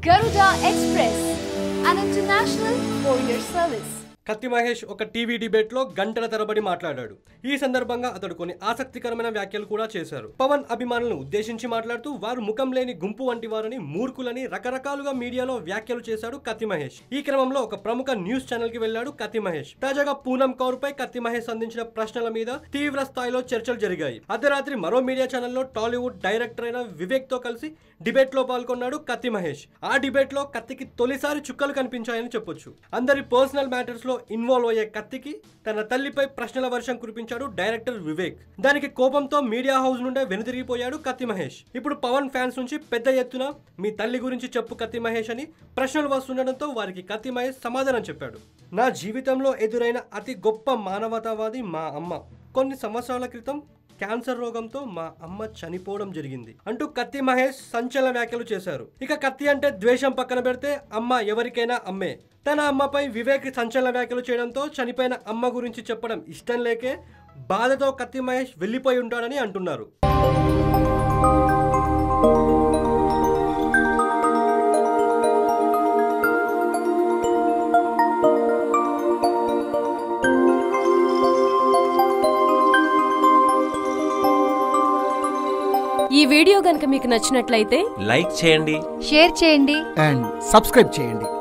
Garuda Express, an international courier service. కత్తి మహేష్ ఒక TV debate లో గంటల తరబడి మాట్లాడాడు ఈ సందర్భంగా అతడు కొన్ని ఆసక్తికరమైన వ్యాఖ్యలు కూడా చేశారు పవన్ అభిమానులను ఉద్దేశించి మాట్లాడుతూ వారు ముఖం లేని గుంపు వంటి వారని మూర్ఖులని రకరకాలుగా మీడియాలో వ్యాఖ్యలు చేశాడు కత్తి మహేష్ ఈ క్రమంలో ఒక ప్రముఖ న్యూస్ ఛానల్ కి వెళ్లాడు కత్తి మహేష్ తాజాగా పూనం కౌర్ పై కత్తి మహేష్ అందించిన ప్రశ్నల మీద తీవ్ర స్థాయిలో చర్చలు జరిగాయి అర్ధరాత్రి మరో మీడియా ఛానల్లో టాలీవుడ్ డైరెక్టర్ అయిన వివేక్ తో కలిసి డిబేట్ లో పాల్గొన్నాడు కత్తి మహేష్ ఆ డిబేట్ లో కత్తికి తొలిసారి చుక్కలు కనిపించాయని చెప్పొచ్చు అందరి పర్సనల్ మ్యాటర్స్ లో ఇన్వాల్వ్ అయ్యే కత్తికి తన తల్లిపై ప్రశ్నల వర్షం కురిపించాడు డైరెక్టర్ వివేక్ దానికి కోపంతో మీడియా హౌస్ నుండే వెనుదిరిగిపోయాడు కత్తి మహేష్ ఇప్పుడు పవన్ ఫ్యాన్స్ నుంచి పెద్ద ఎత్తున మీ తల్లి గురించి చెప్పు కత్తి మహేష్ అని ప్రశ్నలు వస్తుండడంతో వారికి కత్తి మహేష్ సమాధానం చెప్పాడు నా జీవితంలో ఎదురైన అతి గొప్ప మానవతావాది మా అమ్మ కొన్ని సంవత్సరాల క్రితం క్యాన్సర్ రోగంతో మా అమ్మ చనిపోవడం జరిగింది అంటూ కత్తి మహేష్ సంచలన వ్యాఖ్యలు చేశారు ఇక కత్తి అంటే ద్వేషం పక్కన పెడితే అమ్మ ఎవరికైనా అమ్మే తన అమ్మపై వివేక్ సంచలన వ్యాఖ్యలు చేయడంతో చనిపోయిన అమ్మ గురించి చెప్పడం ఇష్టం లేకే బాధతో కత్తి మహేష్ వెళ్ళిపోయి ఉంటాడని అంటున్నారు ఈ వీడియో గనుక మీకు నచ్చినట్లయితే లైక్ చేయండి షేర్ చేయండి అండ్ సబ్స్క్రైబ్ చేయండి